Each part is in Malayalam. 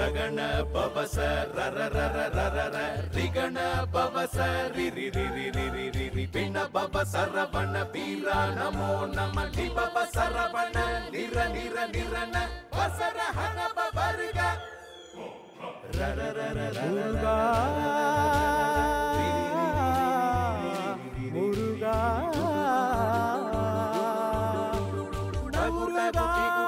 ರಗಣ ಪವಸ ರರ ರರ ರರ ರ ರಿಗಣ ಪವಸ ರಿ ರಿ ರಿ ರಿ ರಿ ರಿ ರಿ ರಿ ಪಿಣ ಪವ ಸರವಣ ಪೀರ ನಮೋ ನಮ ಲಿ ಪವ ಸರವಣ ನಿರ ನಿರ ನಿರನ ವಸರ ಹನ ಪವರ್ಗ ರರ ರರ ರರ முருகா முருகா முருகா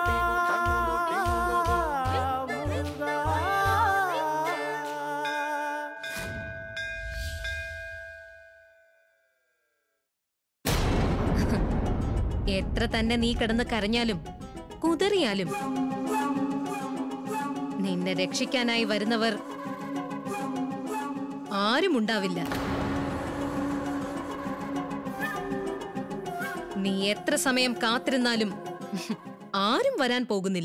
முருகா എത്ര തന്നെ നീ കിടന്ന് കരഞ്ഞാലും കുതറിയാലും നിന്നെ രക്ഷിക്കാനായി വരുന്നവർ ആരും ഉണ്ടാവില്ല നീ എത്ര സമയം കാത്തിരുന്നാലും ആരും വരാൻ പോകുന്നില്ല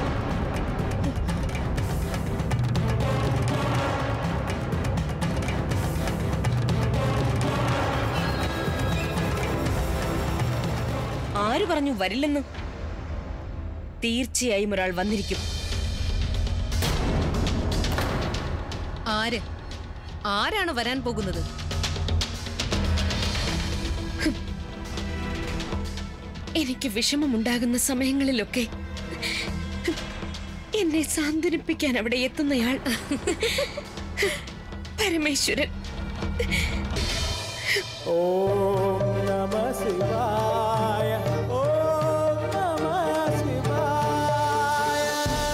ആര് പറഞ്ഞു വരില്ലെന്ന് തീർച്ചയായും ഒരാൾ വന്നിരിക്കും ആര് ആരാണ് വരാൻ പോകുന്നത് എനിക്ക് വിഷമമുണ്ടാകുന്ന സമയങ്ങളിലൊക്കെ എന്നെ സാന്ത്വനിപ്പിക്കാൻ അവിടെ എത്തുന്നയാൾ പരമേശ്വരൻ ഓം നമ ശിവായ ഓം നമ ശിവായ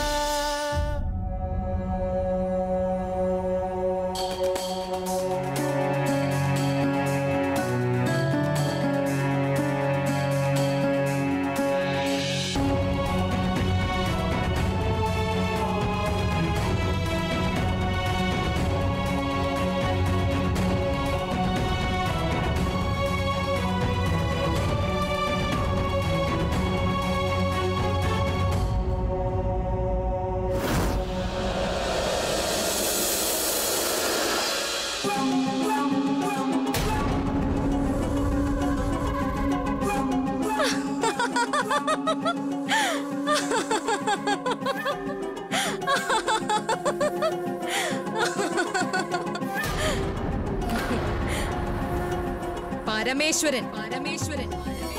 പരമേശ്വരൻ പരമേശ്വരൻ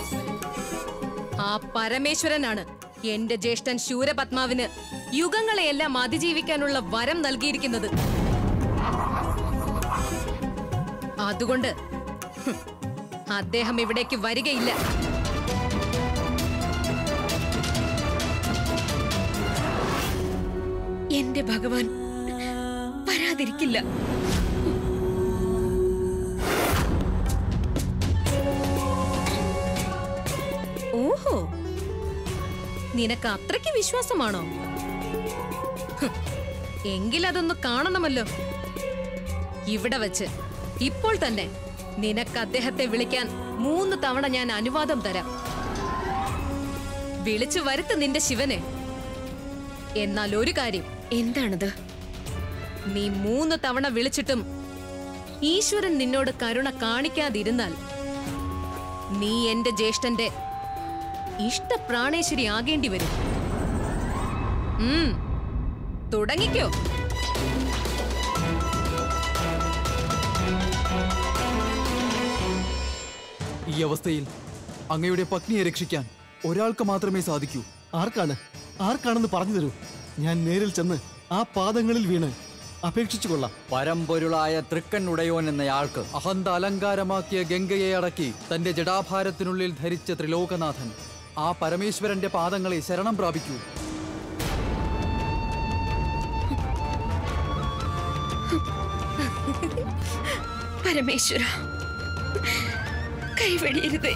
ആ പരമേശ്വരനാണ് എന്റെ ജ്യേഷ്ഠൻ ശൂരപത്മാവിന് യുഗങ്ങളെയെല്ലാം അതിജീവിക്കാനുള്ള വരം നൽകിയിരിക്കുന്നത് അതുകൊണ്ട് ഹും, അദ്ദേഹം ഇവിടേക്ക് വരികയില്ല എന്റെ ഭഗവാൻ വരാതിരിക്കില്ല ഓഹോ നിനക്ക് അത്രയ്ക്ക് വിശ്വാസമാണോ ഹ്, എങ്കിലതൊന്ന് കാണണമല്ലോ ഇവിടെ വെച്ച് ഇപ്പോൾ തന്നെ നിനക്ക് അദ്ദേഹത്തെ വിളിക്കാൻ മൂന്ന് തവണ ഞാൻ അനുവാദം തരാം വിളിച്ചു വരുത്ത് നിന്റെ ശിവനെ എന്നാൽ ഒരു കാര്യം എന്താണത് നീ മൂന്ന് തവണ വിളിച്ചിട്ടും ഈശ്വരൻ നിന്നോട് കരുണ കാണിക്കാതിരുന്നാൽ നീ എന്റെ ജ്യേഷ്ഠന്റെ ഇഷ്ടപ്രാണേശ്വരി ആകേണ്ടി വരും ഉം, തുടങ്ങിക്കോ ഈ അവസ്ഥയിൽ അങ്ങയുടെ പത്നിയെ രക്ഷിക്കാൻ ഒരാൾക്ക് മാത്രമേ സാധിക്കൂ ആർക്കാണ് ആർക്കാണെന്ന് പറഞ്ഞു തരൂ ഞാൻ നേരിൽ ചെന്ന് ആ പാദങ്ങളിൽ വീണ് അപേക്ഷിച്ചു കൊള്ളാം പരമ്പൊരുളായ തൃക്കൻ ഉടയോൻ എന്നയാൾക്ക് അഹന്ത അലങ്കാരമാക്കിയ ഗംഗയെ അടക്കി തന്റെ ജടാഭാരത്തിനുള്ളിൽ ധരിച്ച ത്രിലോകനാഥൻ ആ പരമേശ്വരന്റെ പാദങ്ങളെ ശരണം പ്രാപിക്കൂ പരമേശ്വര കൈവഴിയരുതേ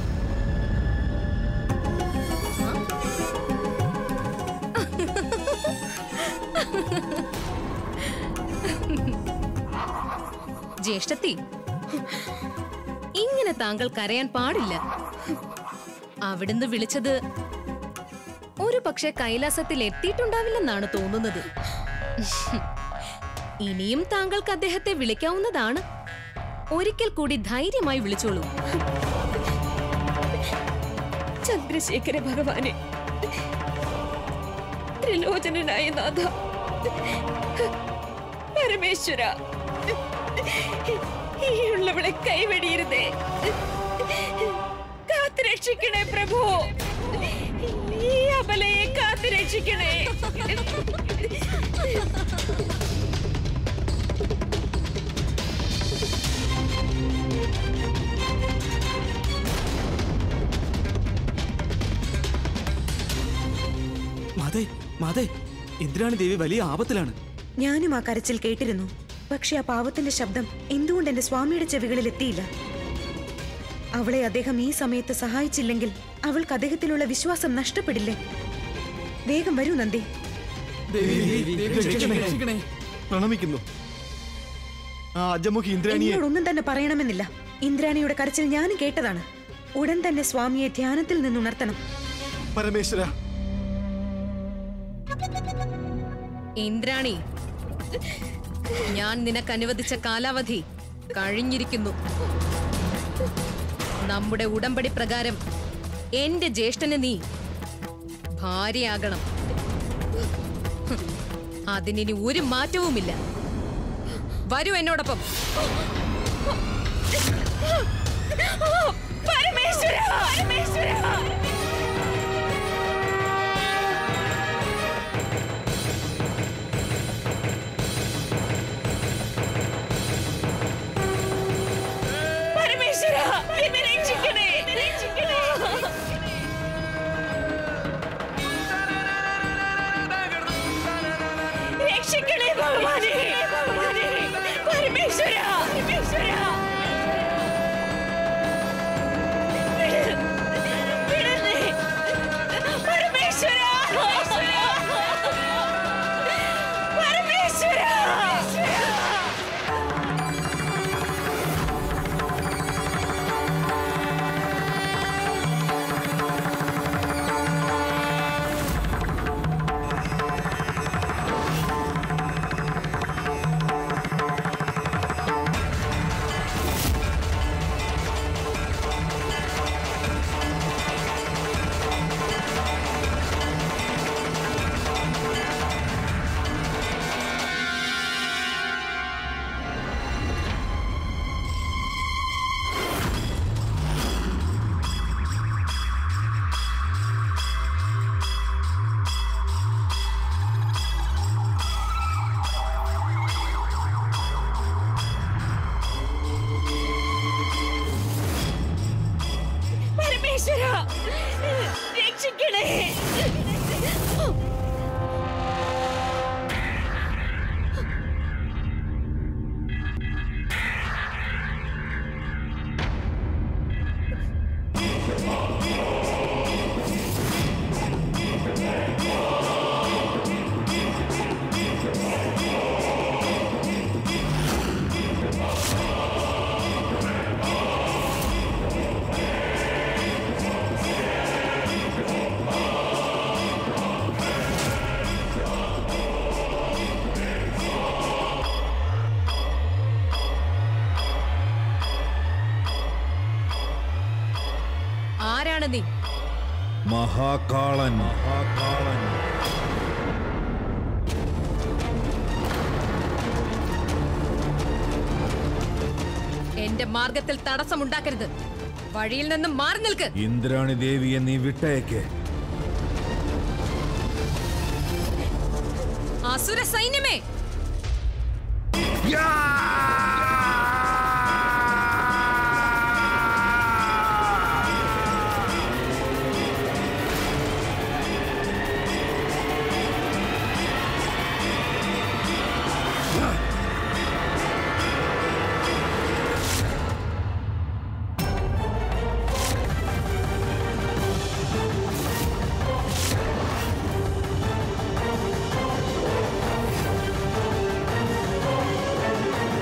ജ്യേഷ്ഠത്തി ഇങ്ങനെ താങ്കൾ കരയാൻ പാടില്ല അവിടുന്ന് വിളിച്ചത് ഒരു പക്ഷെ കൈലാസത്തിൽ എത്തിയിട്ടുണ്ടാവില്ലെന്നാണ് തോന്നുന്നത് ഇനിയും താങ്കൾക്ക് അദ്ദേഹത്തെ വിളിക്കാവുന്നതാണ് ഒരിക്കൽ കൂടി ധൈര്യമായി വിളിച്ചോളൂ ചന്ദ്രശേഖര ഭഗവാനെ ത്രിലോചനനായ നാഥ പരമേശ്വര ഈ ഉള്ളവളെ കൈവെടിയിരുന്നേ കാത്തുരക്ഷിക്കണേ പ്രഭു ഈ അബലയെ കാത്തുരക്ഷിക്കണേ മാതേ മാതേ ഇന്ദ്രാണി ദേവി വലിയ ആപത്തിലാണ് ഞാനും ആ കരച്ചിൽ കേട്ടിരുന്നു പക്ഷെ ആ പാവത്തിന്റെ ശബ്ദം എന്തുകൊണ്ട് എന്റെ സ്വാമിയുടെ ചെവികളിൽ എത്തിയില്ല അവളെ അദ്ദേഹം ഈ സമയത്ത് സഹായിച്ചില്ലെങ്കിൽ അവൾക്ക് അദ്ദേഹത്തിലുള്ള വിശ്വാസം നഷ്ടപ്പെടില്ലേ വേഗം വരൂ നന്ദി രക്ഷിക്കണേ പ്രണമിക്കുന്നു ആ അജമുഖി ഇന്ദ്രാണിയെ എന്നോടൊന്നും തന്നെ പറയണമെന്നില്ല ഇന്ദ്രാണിയുടെ കരച്ചിൽ ഞാനും കേട്ടതാണ് ഉടൻ തന്നെ സ്വാമിയെ ധ്യാനത്തിൽ നിന്നുണർത്തണം പരമേശ്വര ഇന്ദ്രാണി ഞാൻ നിനക്ക് അനുവദിച്ച കാലാവധി കഴിഞ്ഞിരിക്കുന്നു നമ്മുടെ ഉടമ്പടി പ്രകാരം എന്റെ ജ്യേഷ്ഠന് നീ ഭാര്യയാകണം ഹും, അതിനിനി ഒരു മാറ്റവുമില്ല വരൂ എന്നോടൊപ്പം പരമേശ്വര പരമേശ്വര പരമേശ്വര എന്നെ രക്ഷിക്കണേ രക്ഷിക്കണേ രക്ഷിക്കണേ ഭഗവാനെ ഭഗവാനെ പരമേശ്വര പരമേശ്വര വിട്. വിടണേ. പരമേശ്വര പരമേശ്വര പരമേശ്വര രക്ഷിക്കണേ ആരാണ് നീ മഹാകാളൻ മഹാകാളൻ എന്റെ മാർഗത്തിൽ തടസ്സമുണ്ടാക്കരുത് വഴിയിൽ നിന്നും മാറി നിൽക്ക് ഇന്ദ്രാണി ദേവിയെ നീ വിട്ടയക്ക് അസുര സൈന്യമേ ആ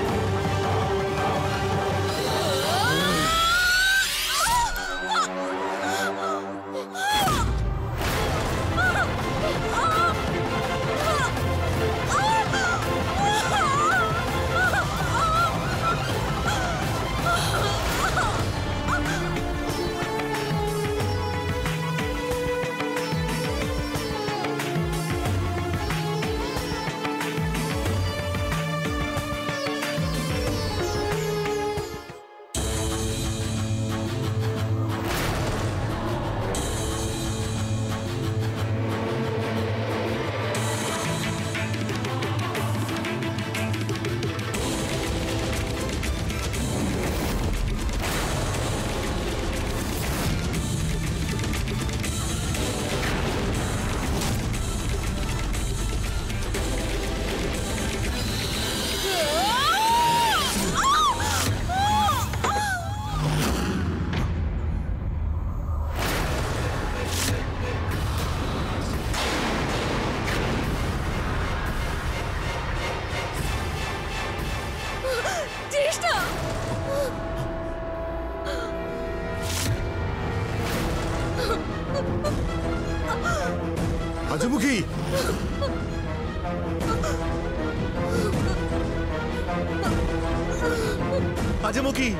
അജമുഖി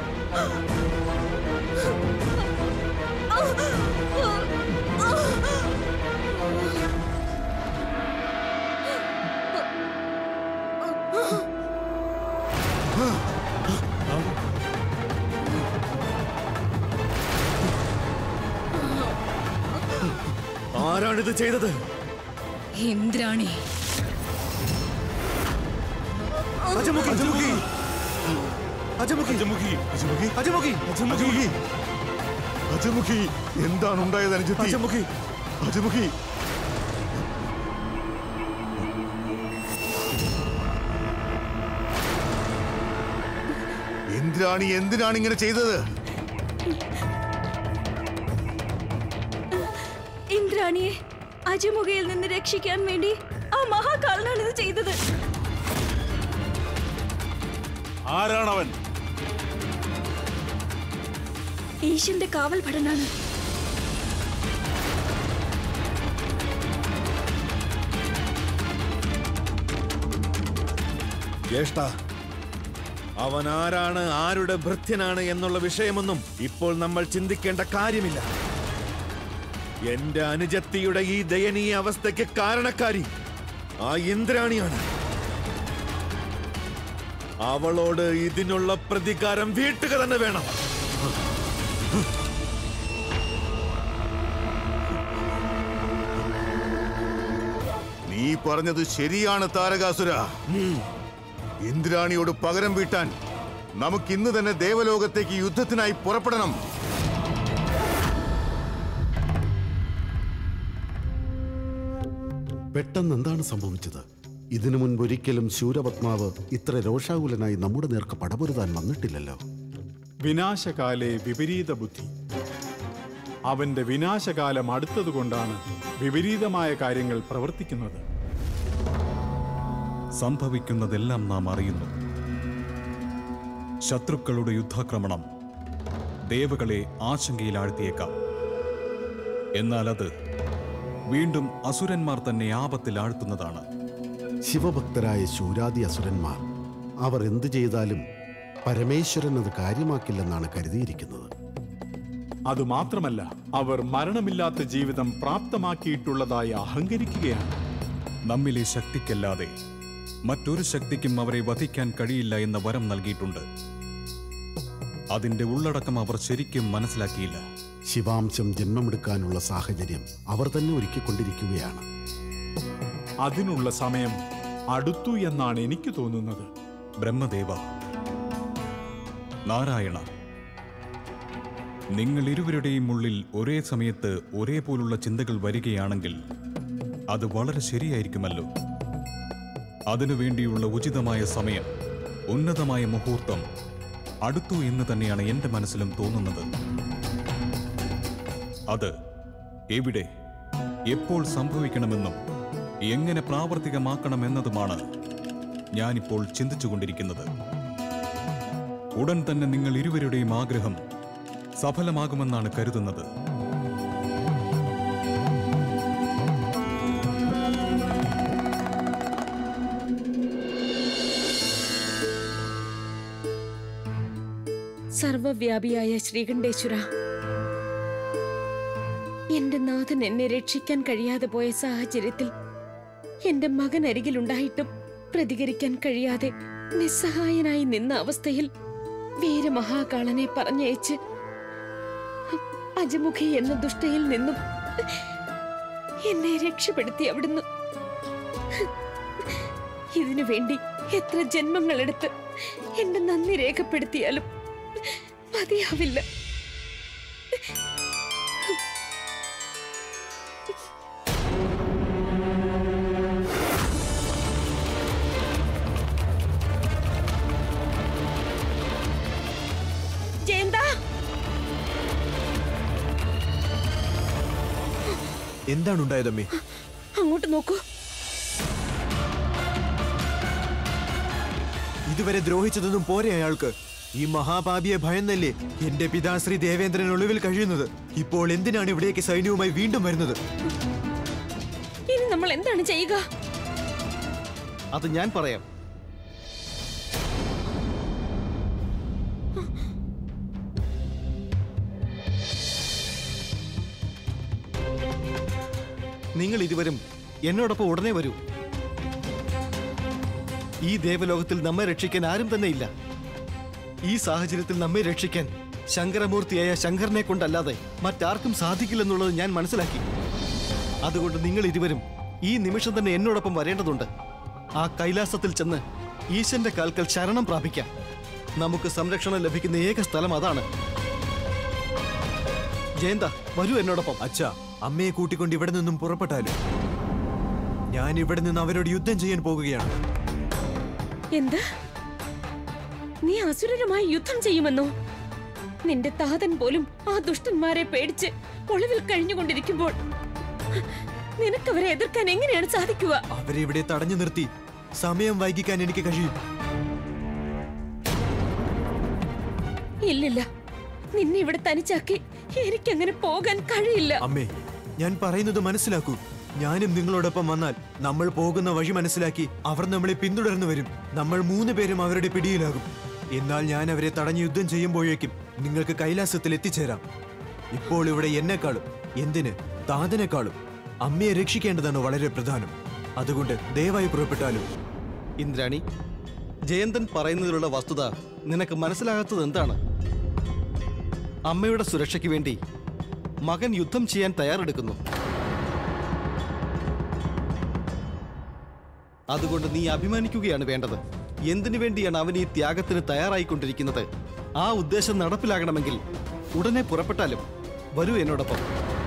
ആരാണിത് ചെയ്തത് ഇന്ദ്രാണി അജമുഖി അജമുഖി അജമുഖി അജമുഖി അജമുഖി അജമുഖി അജമുഖി അജമുഖി എന്താണ് ഉണ്ടായത് അനുജത്തി അജമുഖി അജമുഖി ഇന്ദ്രാണി എന്തിനാണ് ഇങ്ങനെ ചെയ്തത് ഇന്ദ്രാണിയെ അജമുഖയിൽ നിന്ന് രക്ഷിക്കാൻ വേണ്ടി ആ മഹാകാലനാണ് ഇത് ചെയ്തത് ആരാണവൻ ഈശന്റെ കാവൽ ഭടനാണ് ജ്യേഷ്ഠ അവൻ ആരാണ് ആരുടെ ഭൃത്യനാണ് എന്നുള്ള വിഷയമൊന്നും ഇപ്പോൾ നമ്മൾ ചിന്തിക്കേണ്ട കാര്യമില്ല എന്റെ അനുജത്തിയുടെ ഈ ദയനീയ അവസ്ഥയ്ക്ക് കാരണക്കാരി ആ ഇന്ദ്രാണിയാണ് അവളോട് ഇതിനുള്ള പ്രതികാരം വീട്ടുക തന്നെ വേണം നീ പറഞ്ഞത് ശരിയാണ് താരകാസുര ഇന്ദ്രാണിയോട് പകരം വീട്ടാൻ നമുക്ക് ഇന്ന് തന്നെ ദേവലോകത്തേക്ക് യുദ്ധത്തിനായി പുറപ്പെടണം പെട്ടെന്ന് എന്താണ് സംഭവിച്ചത് ഇതിനു മുൻപ് ഒരിക്കലും ശൂരപത്മാവ് ഇത്ര രോഷാകുലനായി നമ്മുടെ നേർക്ക് പടപൊരുതാൻ വന്നിട്ടില്ലല്ലോ വിനാശകാലെ വിപരീത ബുദ്ധി അവന്റെ വിനാശകാലം അടുത്തതുകൊണ്ടാണ് വിപരീതമായ കാര്യങ്ങൾ പ്രവർത്തിക്കുന്നത് സംഭവിക്കുന്നതെല്ലാം നാം അറിയുന്നു ശത്രുക്കളുടെ യുദ്ധാക്രമണം ദേവകളെ ആശങ്കയിലാഴ്ത്തിയേക്കാം എന്നാൽ അത് വീണ്ടും അസുരന്മാർ തന്നെ ആപത്തിൽ ആഴ്ത്തുന്നതാണ് ശിവഭക്തരായ ശൂരാദി അസുരന്മാർ അവർ എന്തു ചെയ്താലും പരമേശ്വരൻ അത് കാര്യമാക്കില്ലെന്നാണ് കരുതിയിരിക്കുന്നത് അതുമാത്രമല്ല അവർ മരണമില്ലാത്ത ജീവിതം പ്രാപ്തമാക്കിയിട്ടുള്ളതായി അഹങ്കരിക്കുകയാണ് നമ്മിലെ ശക്തിക്കല്ലാതെ മറ്റൊരു ശക്തിക്കും അവരെ വധിക്കാൻ കഴിയില്ല എന്ന വരം നൽകിയിട്ടുണ്ട് അതിന്റെ ഉള്ളടക്കം അവർ ശരിക്കും മനസ്സിലാക്കിയില്ല ശിവാംശം ജന്മമെടുക്കാനുള്ള സാഹചര്യം അവർ തന്നെ ഒരുക്കിക്കൊണ്ടിരിക്കുകയാണ് അതിനുള്ള സമയം അടുത്തു എന്നാണ് എനിക്ക് തോന്നുന്നത് ബ്രഹ്മദേവ നാരായണ നിങ്ങൾ ഇരുവരുടെയും ഉള്ളിൽ ഒരേ സമയത്ത് ഒരേപോലുള്ള ചിന്തകൾ വരികയാണെങ്കിൽ അത് വളരെ ശരിയായിരിക്കുമല്ലോ അതിനുവേണ്ടിയുള്ള ഉചിതമായ സമയം ഉന്നതമായ മുഹൂർത്തം അടുത്തു എന്ന് തന്നെയാണ് എൻ്റെ മനസ്സിലും തോന്നുന്നത് അത് എവിടെ എപ്പോൾ സംഭവിക്കണമെന്നും എങ്ങനെ പ്രാവർത്തികമാക്കണമെന്നതുമാണ് ഞാനിപ്പോൾ ചിന്തിച്ചുകൊണ്ടിരിക്കുന്നത് ഉടൻ തന്നെ നിങ്ങൾ ഇരുവരുടെയും ആഗ്രഹം സഫലമാകുമെന്നാണ് കരുതുന്നത് സർവവ്യാപിയായ ശ്രീകണ്ഠേശ്വര എന്റെ നാഥൻ എന്നെ രക്ഷിക്കാൻ കഴിയാതെ പോയ സാഹചര്യത്തിൽ എന്റെ മകൻ അരികിലുണ്ടായിട്ടും പ്രതികരിക്കാൻ കഴിയാതെ നിസ്സഹായനായി നിന്ന അവസ്ഥയിൽ വീരമഹാകാളനെ പറഞ്ഞയച്ച് അജമുഖി എന്ന ദുഷ്ടയിൽ നിന്നും എന്നെ രക്ഷപ്പെടുത്തി അവിടുന്ന് ഇതിനു വേണ്ടി എത്ര ജന്മങ്ങളെടുത്ത് എന്റെ നന്ദി രേഖപ്പെടുത്തിയാലും മതിയാവില്ല ജയന്താ എന്താണ് ഉണ്ടായതമ്മേ അങ്ങോട്ട് നോക്കൂ ഇതുവരെ ദ്രോഹിച്ചതൊന്നും പോരെ അയാൾക്ക് ഈ മഹാപാപിയെ ഭയന്നല്ലേ എന്റെ പിതാശ്രീ ദേവേന്ദ്രൻ ഒളിവിൽ കഴിയുന്നത് ഇപ്പോൾ എന്തിനാണ് ഇവിടേക്ക് സൈന്യവുമായി വീണ്ടും വരുന്നത് ഇനി നമ്മൾ നമ്മൾ എന്താണ് ചെയ്യുക അത് ഞാൻ പറയാം നിങ്ങൾ ഇരുവരും എന്നോടൊപ്പം ഉടനെ വരൂ ഈ ദേവലോകത്തിൽ നമ്മെ രക്ഷിക്കാൻ ആരും തന്നെ ഇല്ല ഈ സാഹചര്യത്തിൽ നമ്മെ രക്ഷിക്കാൻ ശങ്കരമൂർത്തിയായ ശങ്കരനെ കൊണ്ടല്ലാതെ മറ്റാർക്കും സാധിക്കില്ലെന്നുള്ളത് ഞാൻ മനസ്സിലാക്കി അതുകൊണ്ട് നിങ്ങൾ ഇരുവരും ഈ നിമിഷം തന്നെ എന്നോടൊപ്പം വരേണ്ടതുണ്ട് ആ കൈലാസത്തിൽ ചെന്ന് ഈശന്റെ കാൽക്കൽ ശരണം പ്രാപിക്കാം നമുക്ക് സംരക്ഷണം ലഭിക്കുന്ന ഏക സ്ഥലം അതാണ് ജയന്ത വരൂ എന്നോടൊപ്പം അച്ഛാ അമ്മയെ കൂട്ടിക്കൊണ്ട് ഇവിടെ നിന്നും പുറപ്പെട്ടാലും ഞാൻ ഇവിടെ നിന്ന് അവരോട് യുദ്ധം ചെയ്യാൻ പോകുകയാണ് എന്ത് നീ അസുരരുമായി യുദ്ധം ചെയ്യുമെന്നോ നിന്റെ താതൻ പോലും ആ ദുഷ്ടന്മാരെ പേടിച്ച് ഒളിവിൽ കഴിഞ്ഞുകൊണ്ടിരിക്കുമ്പോൾ നിനക്കവരെ എതിർക്കാൻ എങ്ങനെയാണ് സാധിക്കുക അവരെ ഇവിടെ തടഞ്ഞു നിർത്തി സമയം വൈകിക്കാൻ എനിക്ക് കഴിയും ഇല്ലില്ല നിന്നെ ഇവിടെ തനിച്ചാക്കി എനിക്കങ്ങനെ പോകാൻ കഴിയില്ല അമ്മേ ഞാൻ പറയുന്നത് മനസ്സിലാക്കൂ ഞാനും നിങ്ങളോടൊപ്പം വന്നാൽ നമ്മൾ പോകുന്ന വഴി മനസ്സിലാക്കി അവർ നമ്മളെ പിന്തുടർന്നു വരും നമ്മൾ മൂന്ന് പേരും അവരുടെ പിടിയിലാകും എന്നാൽ ഞാൻ അവരെ തടഞ്ഞ് യുദ്ധം ചെയ്യുമ്പോഴേക്കും നിങ്ങൾക്ക് കൈലാസത്തിൽ എത്തിച്ചേരാം ഇപ്പോൾ ഇവിടെ എന്നെക്കാളും എന്തിന് താതനെക്കാളും അമ്മയെ രക്ഷിക്കേണ്ടതാണ് വളരെ പ്രധാനം അതുകൊണ്ട് ദയവായി പുറപ്പെട്ടാലും ഇന്ദ്രാണി ജയന്തൻ പറയുന്നതിലുള്ള വസ്തുത നിനക്ക് മനസ്സിലാകാത്തത് എന്താണ് അമ്മയുടെ സുരക്ഷയ്ക്ക് വേണ്ടി മകൻ യുദ്ധം ചെയ്യാൻ തയ്യാറെടുക്കുന്നു അതുകൊണ്ട് നീ അഭിമാനിക്കുകയാണ് വേണ്ടത് എന്തിനു വേണ്ടിയാണ് അവൻ ഈ ത്യാഗത്തിന് തയ്യാറായിക്കൊണ്ടിരിക്കുന്നത് ആ ഉദ്ദേശം നടപ്പിലാകണമെങ്കിൽ ഉടനെ പുറപ്പെട്ടാലും വരൂ എന്നോടൊപ്പം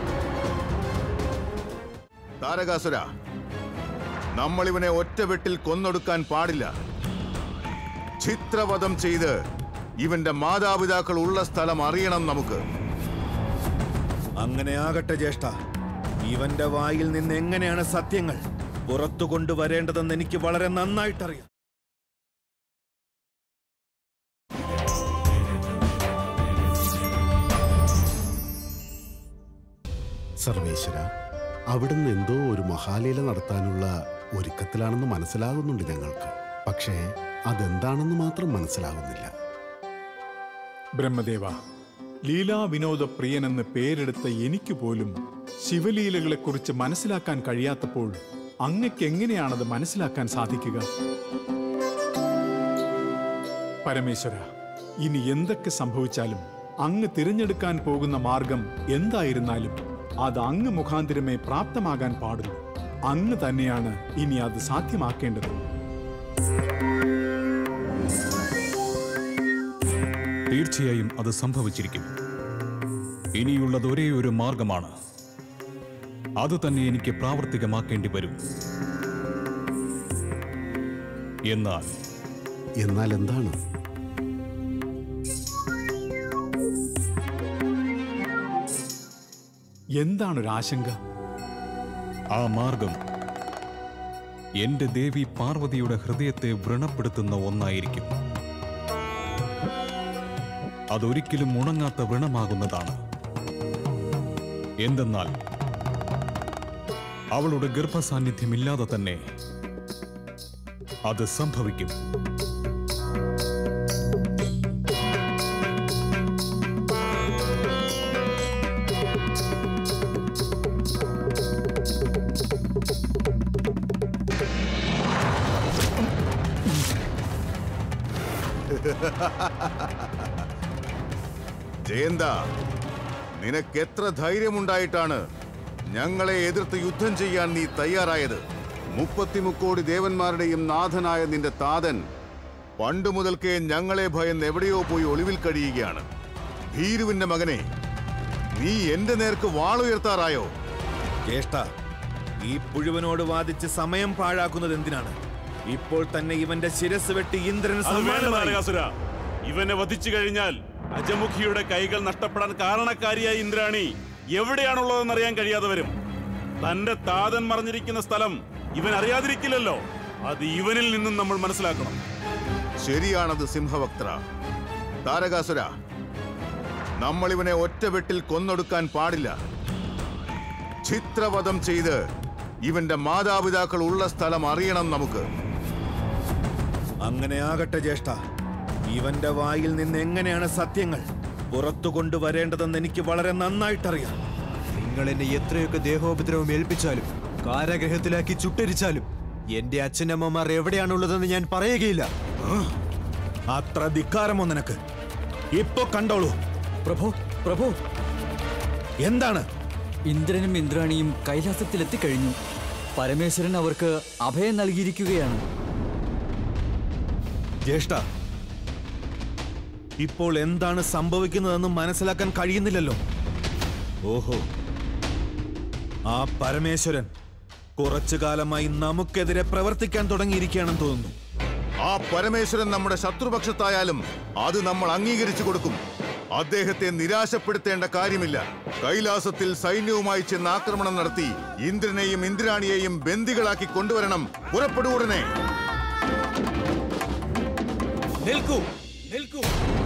താരകാസുര നമ്മൾ ഇവനെ ഒറ്റവെട്ടിൽ കൊന്നൊടുക്കാൻ പാടില്ല ചിത്രവധം ചെയ്ത് ഇവന്റെ മാതാപിതാക്കൾ ഉള്ള സ്ഥലം അറിയണം നമുക്ക് അങ്ങനെ ആകട്ടെ ജ്യേഷ്ഠ ഇവന്റെ വായിൽ നിന്ന് എങ്ങനെയാണ് സത്യങ്ങൾ പുറത്തു കൊണ്ടുവരേണ്ടതെന്ന് എനിക്ക് വളരെ നന്നായിട്ടറിയാം സർവേശ്വര അവിടുന്ന് എന്തോ ഒരു മഹാലീല നടത്താനുള്ള ഒരുക്കത്തിലാണെന്ന് മനസ്സിലാകുന്നുണ്ട് ഞങ്ങൾക്ക് പക്ഷേ അതെന്താണെന്ന് മാത്രം മനസ്സിലാകുന്നില്ല ബ്രഹ്മദേവ ലീലാ വിനോദ പ്രിയനെന്ന് പേരെടുത്ത എനിക്ക് പോലും ശിവലീലകളെക്കുറിച്ച് മനസ്സിലാക്കാൻ കഴിയാത്തപ്പോൾ അങ്ങക്ക് എങ്ങനെയാണത് മനസ്സിലാക്കാൻ സാധിക്കുക പരമേശ്വര ഇനി എന്തൊക്കെ സംഭവിച്ചാലും അങ്ങ് തിരഞ്ഞെടുക്കാൻ പോകുന്ന മാർഗം എന്തായിരുന്നാലും അത് അങ്ങ് മുഖാന്തിരമേ പ്രാപ്തമാകാൻ പാടുള്ളൂ അങ്ങ് തന്നെയാണ് ഇനി അത് സാധ്യമാക്കേണ്ടത് തീർച്ചയായും അത് സംഭവിച്ചിരിക്കും ഇനിയുള്ളത് ഒരേ ഒരു മാർഗമാണ് അത് തന്നെ എനിക്ക് പ്രാവർത്തികമാക്കേണ്ടി വരും എന്നാൽ എന്നാൽ എന്താണ് എന്താണൊരാശങ്ക ആ മാർഗം എന്റെ ദേവി പാർവതിയുടെ ഹൃദയത്തെ വ്രണപ്പെടുത്തുന്ന ഒന്നായിരിക്കും അതൊരിക്കലും ഉണങ്ങാത്ത വ്രണമാകുന്നതാണ് എന്തെന്നാൽ അവളുടെ ഗർഭസാന്നിധ്യമില്ലാതെ തന്നെ അത് സംഭവിക്കും ജയന്ത നിനക്ക് എത്ര ധൈര്യമുണ്ടായിട്ടാണ് ഞങ്ങളെ എതിർത്ത് യുദ്ധം ചെയ്യാൻ നീ തയ്യാറായത് മുപ്പത്തിമുക്കോടി ദേവന്മാരുടെയും നാഥനായ നിന്റെ താതൻ പണ്ടു മുതൽക്കേ ഞങ്ങളെ ഭയന്ന് എവിടെയോ പോയി ഒളിവിൽ കഴിയുകയാണ് ഭീരുവിന്റെ മകനെ നീ എന്റെ നേർക്ക് വാളുയർത്താറായോ ജ്യേഷ്ഠ ഈ പുഴുവനോട് വാദിച്ച് സമയം പാഴാക്കുന്നത് എന്തിനാണ് ഇപ്പോൾ തന്നെ ഇവന്റെ ശിരസ് വെട്ടി ഇന്ദ്രന് അത് വേണ്ട സമ്മാനമായി. താരകാസുര ഇവനെ വധിച്ചു കഴിഞ്ഞാൽ അജമുഖിയുടെ കൈകൾ നഷ്ടപ്പെടാൻ കാരണക്കാരിയായ ഇന്ദ്രാണി എവിടെയാണുള്ളതെന്ന് അറിയാൻ കഴിയാതെ വരും തന്റെ താതൻ മറിഞ്ഞിരിക്കുന്ന സ്ഥലം ഇവൻ അറിയാതിരിക്കില്ലല്ലോ അത് ഇവനിൽ നിന്നും നമ്മൾ മനസ്സിലാക്കണം ശരിയാണത് സിംഹവക്ത്ര താരകാസുര നമ്മൾ ഇവനെ ഒറ്റവെട്ടിൽ കൊന്നൊടുക്കാൻ പാടില്ല ചിത്രവധം ചെയ്ത് ഇവന്റെ മാതാപിതാക്കൾ ഉള്ള സ്ഥലം അറിയണം നമുക്ക് അങ്ങനെ ആകട്ടെ ജ്യേഷ്ഠ ഇവന്റെ വായിൽ നിന്ന് എങ്ങനെയാണ് സത്യങ്ങൾ പുറത്തു കൊണ്ടുവരേണ്ടതെന്ന് എനിക്ക് വളരെ നന്നായിട്ടറിയാം നിങ്ങൾ എന്നെ എത്രയൊക്കെ ദേഹോപദ്രവം ഏൽപ്പിച്ചാലും കാരാഗ്രഹത്തിലാക്കി ചുട്ടരിച്ചാലും എന്റെ അച്ഛനമ്മമാർ എവിടെയാണുള്ളതെന്ന് ഞാൻ പറയുകയില്ല അത്ര ധിക്കാരമോ നിനക്ക് ഇപ്പൊ കണ്ടോളൂ പ്രഭു പ്രഭു എന്താണ് ഇന്ദ്രനും ഇന്ദ്രാണിയും കൈലാസത്തിലെത്തിക്കഴിഞ്ഞു പരമേശ്വരൻ അവർക്ക് അഭയം നൽകിയിരിക്കുകയാണ് ജ്യേഷ്ഠ ഇപ്പോൾ എന്താണ് സംഭവിക്കുന്നതെന്ന് മനസ്സിലാക്കാൻ കഴിയുന്നില്ലല്ലോ ഓഹോ ആ പരമേശ്വരൻ കുറച്ചു കാലമായി നമുക്കെതിരെ പ്രവർത്തിക്കാൻ തുടങ്ങിയിരിക്കുകയാണെന്ന് തോന്നുന്നു ആ പരമേശ്വരൻ നമ്മുടെ ശത്രുപക്ഷത്തായാലും അത് നമ്മൾ അംഗീകരിച്ചു കൊടുക്കും അദ്ദേഹത്തെ നിരാശപ്പെടുത്തേണ്ട കാര്യമില്ല കൈലാസത്തിൽ സൈന്യവുമായി ചെന്ന് ആക്രമണം നടത്തി ഇന്ദ്രനെയും ഇന്ദ്രാണിയെയും ബന്ദികളാക്കി കൊണ്ടുവരണം പുറപ്പെടു ഉടനെ നിൽക്കൂ നിൽക്കൂ